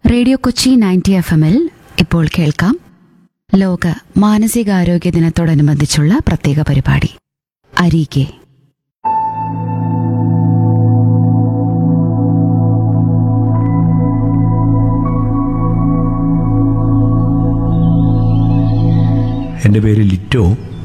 radio Kochi ninety F എമ്മിൽ ഇപ്പോൾ കേൾക്കാം ലോക മാനസികാരോഗ്യ ദിനത്തോടനുബന്ധിച്ചുള്ള പ്രത്യേക പരിപാടി അരീകെ എൻ്റെ പേര് ലിറ്റോ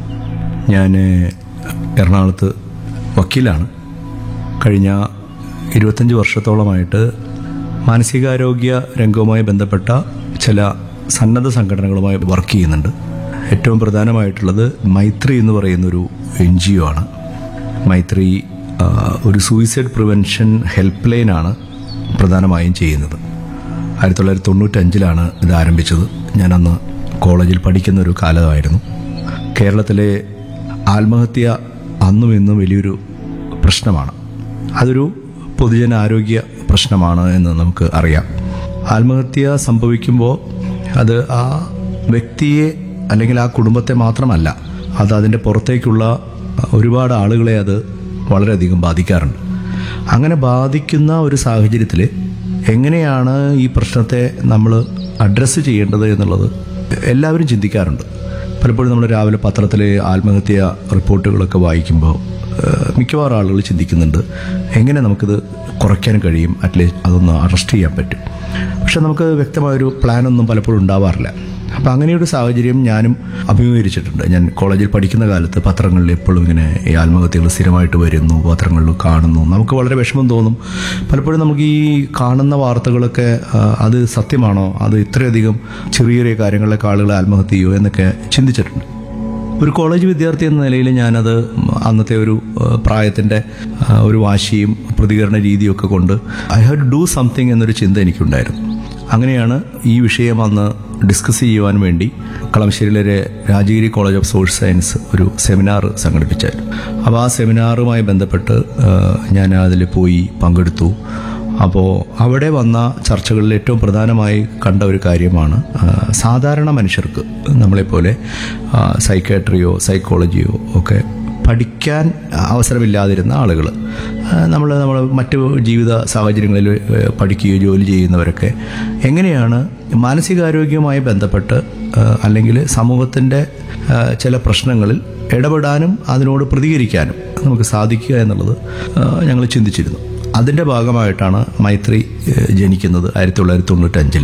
ഞാൻ എറണാകുളത്ത് വക്കീലാണ് കഴിഞ്ഞ ഇരുപത്തഞ്ച് വർഷത്തോളമായിട്ട് മാനസികാരോഗ്യ രംഗവുമായി ബന്ധപ്പെട്ട ചില സന്നദ്ധ സംഘടനകളുമായി വർക്ക് ചെയ്യുന്നുണ്ട് ഏറ്റവും പ്രധാനമായിട്ടുള്ളത് മൈത്രി എന്ന് പറയുന്നൊരു എൻ ജി ഒ ആണ് മൈത്രി ആ, ഒരു സൂയിസൈഡ് പ്രിവെൻഷൻ ഹെൽപ്പ് ലൈനാണ് പ്രധാനമായും ചെയ്യുന്നത് ആയിരത്തി തൊള്ളായിരത്തി തൊണ്ണൂറ്റഞ്ചിലാണ് ഇത് ആരംഭിച്ചത് ഞാനന്ന് കോളേജിൽ പഠിക്കുന്ന ഒരു കാലമായിരുന്നു കേരളത്തിലെ ആത്മഹത്യ അന്നും ഇന്നും വലിയൊരു പ്രശ്നമാണ് അതൊരു പൊതുജന ആരോഗ്യ പ്രശ്നമാണ് എന്ന് നമുക്ക് അറിയാം ആത്മഹത്യ സംഭവിക്കുമ്പോൾ അത് ആ വ്യക്തിയെ അല്ലെങ്കിൽ ആ കുടുംബത്തെ മാത്രമല്ല അത് അതിൻ്റെ പുറത്തേക്കുള്ള ഒരുപാട് ആളുകളെ അത് വളരെയധികം ബാധിക്കാറുണ്ട് അങ്ങനെ ബാധിക്കുന്ന ഒരു സാഹചര്യത്തിൽ എങ്ങനെയാണ് ഈ പ്രശ്നത്തെ നമ്മൾ അഡ്രസ്സ് ചെയ്യേണ്ടത് എന്നുള്ളത് എല്ലാവരും ചിന്തിക്കാറുണ്ട് പലപ്പോഴും നമ്മൾ രാവിലെ പത്രത്തിലെ ആത്മഹത്യ റിപ്പോർട്ടുകളൊക്കെ വായിക്കുമ്പോൾ ഏഹ്, മിക്കവാറും ആളുകൾ ചിന്തിക്കുന്നുണ്ട് എങ്ങനെ നമുക്കിത് കുറയ്ക്കാൻ കഴിയും അറ്റ്ലീസ്റ്റ് അതൊന്ന് അറസ്റ്റ് ചെയ്യാൻ പറ്റും പക്ഷെ നമുക്ക് വ്യക്തമായൊരു പ്ലാനൊന്നും പലപ്പോഴും ഉണ്ടാവാറില്ല അപ്പം അങ്ങനെയൊരു സാഹചര്യം ഞാനും അഭിമുഖീകരിച്ചിട്ടുണ്ട് ഞാൻ കോളേജിൽ പഠിക്കുന്ന കാലത്ത് പത്രങ്ങളിൽ എപ്പോഴും ഇങ്ങനെ ഈ ആത്മഹത്യകൾ സ്ഥിരമായിട്ട് വരുന്നു പത്രങ്ങളിൽ കാണുന്നു നമുക്ക് വളരെ വിഷമം തോന്നും പലപ്പോഴും നമുക്ക് ഈ കാണുന്ന വാർത്തകളൊക്കെ ആ, അത് സത്യമാണോ അത് ഇത്രയധികം ചെറിയ ചെറിയ കാര്യങ്ങളിലൊക്കെ ആളുകൾ ആത്മഹത്യ ചെയ്യുമോ എന്നൊക്കെ ചിന്തിച്ചിട്ടുണ്ട് ഒരു കോളേജ് വിദ്യാർത്ഥി എന്ന നിലയിൽ ഞാനത് അന്നത്തെ ഒരു ഏഹ്, പ്രായത്തിൻ്റെ ആ, ഒരു വാശിയും പ്രതികരണ രീതിയൊക്കെ കൊണ്ട് I have to do something എന്നൊരു ചിന്ത എനിക്കുണ്ടായിരുന്നു അങ്ങനെയാണ് ഈ വിഷയം അന്ന് ഡിസ്കസ് ചെയ്യുവാൻ വേണ്ടി കളമശ്ശേരിയിലെ Rajagiri college of social science ഒരു സെമിനാർ സംഘടിപ്പിച്ചായിരുന്നു അപ്പോൾ ആ സെമിനാറുമായി ബന്ധപ്പെട്ട് ഏഹ്, ഞാൻ അതിൽ പോയി പങ്കെടുത്തു അപ്പോൾ അവിടെ വന്ന ചർച്ചകളിൽ ഏറ്റവും പ്രധാനമായി കണ്ട ഒരു കാര്യമാണ് ആ, സാധാരണ മനുഷ്യർക്ക് നമ്മളെപ്പോലെ സൈക്കാട്രിയോ സൈക്കോളജിയോ ഒക്കെ പഠിക്കാൻ അവസരമില്ലാതിരുന്ന ആളുകൾ നമ്മൾ നമ്മൾ മറ്റു ജീവിത സാഹചര്യങ്ങളിൽ ഏ, പഠിക്കുകയോ ജോലി ചെയ്യുന്നവരൊക്കെ എങ്ങനെയാണ് മാനസികാരോഗ്യവുമായി ബന്ധപ്പെട്ട് ആ, അല്ലെങ്കിൽ സമൂഹത്തിൻ്റെ ആ, ചില പ്രശ്നങ്ങളിൽ ഇടപെടാനും അതിനോട് പ്രതികരിക്കാനും നമുക്ക് സാധിക്കുക എന്നുള്ളത് ഞങ്ങൾ ചിന്തിച്ചിരുന്നു അതിൻ്റെ ഭാഗമായിട്ടാണ് മൈത്രി ഏഹ്, ജനിക്കുന്നത് ആയിരത്തി തൊള്ളായിരത്തി തൊണ്ണൂറ്റഞ്ചിൽ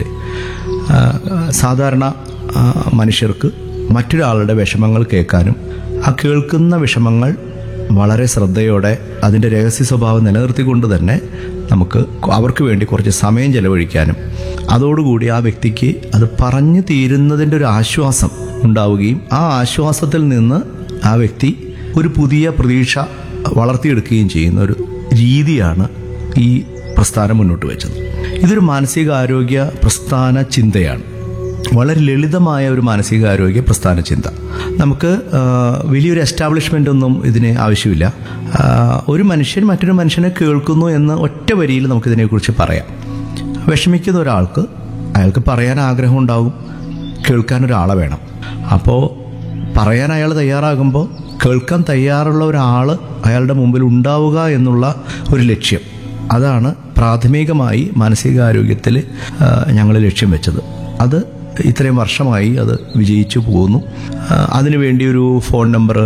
സാധാരണ ആ, മനുഷ്യർക്ക് മറ്റൊരാളുടെ വിഷമങ്ങൾ കേൾക്കാനും ആ കേൾക്കുന്ന വിഷമങ്ങൾ വളരെ ശ്രദ്ധയോടെ അതിൻ്റെ രഹസ്യ സ്വഭാവം നിലനിർത്തിക്കൊണ്ട് തന്നെ നമുക്ക് അവർക്ക് വേണ്ടി കുറച്ച് സമയം ചെലവഴിക്കാനും അതോടുകൂടി ആ വ്യക്തിക്ക് അത് പറഞ്ഞു തീരുന്നതിൻ്റെ ഒരു ആശ്വാസം ഉണ്ടാവുകയും ആ ആശ്വാസത്തിൽ നിന്ന് ആ വ്യക്തി ഒരു പുതിയ പ്രതീക്ഷ വളർത്തിയെടുക്കുകയും ചെയ്യുന്ന ഒരു രീതിയാണ് ഈ പ്രസ്ഥാനം മുന്നോട്ട് വെച്ചത് ഇതൊരു മാനസികാരോഗ്യ പ്രസ്ഥാന ചിന്തയാണ് വളരെ ലളിതമായ ഒരു മാനസികാരോഗ്യ പ്രസ്ഥാന ചിന്ത നമുക്ക് ആ, വലിയൊരു എസ്റ്റാബ്ലിഷ്മെൻ്റ് ഒന്നും ഇതിന് ആവശ്യമില്ല ആ, ഒരു മനുഷ്യൻ മറ്റൊരു മനുഷ്യനെ കേൾക്കുന്നു എന്ന് ഒറ്റ വരിയിൽ നമുക്കിതിനെക്കുറിച്ച് പറയാം വിഷമിക്കുന്ന ഒരാൾക്ക് അയാൾക്ക് പറയാൻ ആഗ്രഹം ഉണ്ടാകും കേൾക്കാൻ ഒരാളെ വേണം അപ്പോൾ പറയാൻ അയാൾ തയ്യാറാകുമ്പോൾ കേൾക്കാൻ തയ്യാറുള്ള ഒരാൾ അയാളുടെ മുമ്പിൽ ഉണ്ടാവുക എന്നുള്ള ഒരു ലക്ഷ്യം അതാണ് പ്രാഥമികമായി മാനസികാരോഗ്യത്തിൽ ഞങ്ങൾ ലക്ഷ്യം വെച്ചത് അത് ഇത്രയും വർഷമായി അത് വിജയിച്ചു പോകുന്നു ആ, അതിനുവേണ്ടി ഒരു ഫോൺ നമ്പർ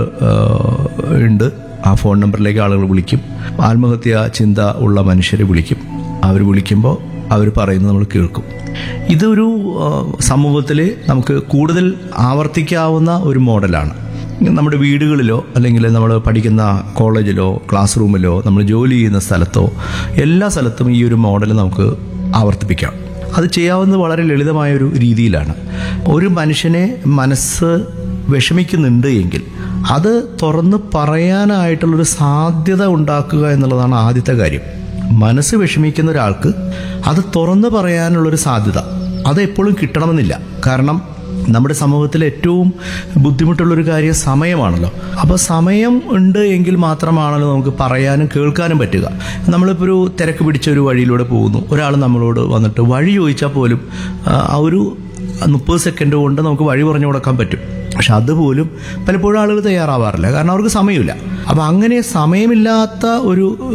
ഉണ്ട് ആ ഫോൺ നമ്പറിലേക്ക് ആളുകൾ വിളിക്കും ആത്മഹത്യ ചിന്ത ഉള്ള മനുഷ്യരെ വിളിക്കും അവർ വിളിക്കുമ്പോൾ അവർ പറയുന്നത് നമ്മൾ കേൾക്കും ഇതൊരു സമൂഹത്തിൽ നമുക്ക് കൂടുതൽ ആവർത്തിക്കാവുന്ന ഒരു മോഡലാണ് നമ്മുടെ വീടുകളിലോ അല്ലെങ്കിൽ നമ്മൾ പഠിക്കുന്ന കോളേജിലോ ക്ലാസ് റൂമിലോ നമ്മൾ ജോലി ചെയ്യുന്ന സ്ഥലത്തോ എല്ലാ സ്ഥലത്തും ഈ ഒരു മോഡൽ നമുക്ക് ആവർത്തിപ്പിക്കാം അത് ചെയ്യാവുന്നത് വളരെ ലളിതമായ ഒരു രീതിയിലാണ് ഒരു മനുഷ്യനെ മനസ്സ് വിഷമിക്കുന്നുണ്ട് എങ്കിൽ അത് തുറന്ന് പറയാനായിട്ടുള്ളൊരു സാധ്യത ഉണ്ടാക്കുക എന്നുള്ളതാണ് ആദ്യത്തെ കാര്യം മനസ്സ് വിഷമിക്കുന്ന ഒരാൾക്ക് അത് തുറന്നു പറയാനുള്ളൊരു സാധ്യത അത് എപ്പോഴും കിട്ടണമെന്നില്ല കാരണം നമ്മുടെ സമൂഹത്തിൽ ഏറ്റവും ബുദ്ധിമുട്ടുള്ളൊരു കാര്യം സമയമാണല്ലോ അപ്പോൾ സമയം ഉണ്ട് എങ്കിൽ മാത്രമാണല്ലോ നമുക്ക് പറയാനും കേൾക്കാനും പറ്റുക നമ്മളിപ്പോൾ ഒരു തിരക്ക് പിടിച്ച ഒരു വഴിയിലൂടെ പോകുന്നു ഒരാൾ നമ്മളോട് വന്നിട്ട് വഴി ചോദിച്ചാൽ പോലും ആ, ആ ഒരു മുപ്പത് സെക്കൻഡ് കൊണ്ട് നമുക്ക് വഴി പറഞ്ഞു കൊടുക്കാൻ പറ്റും പക്ഷെ അതുപോലും പലപ്പോഴും ആളുകൾ തയ്യാറാവാറില്ല കാരണം അവർക്ക് സമയമില്ല അപ്പം അങ്ങനെ സമയമില്ലാത്ത ഒരു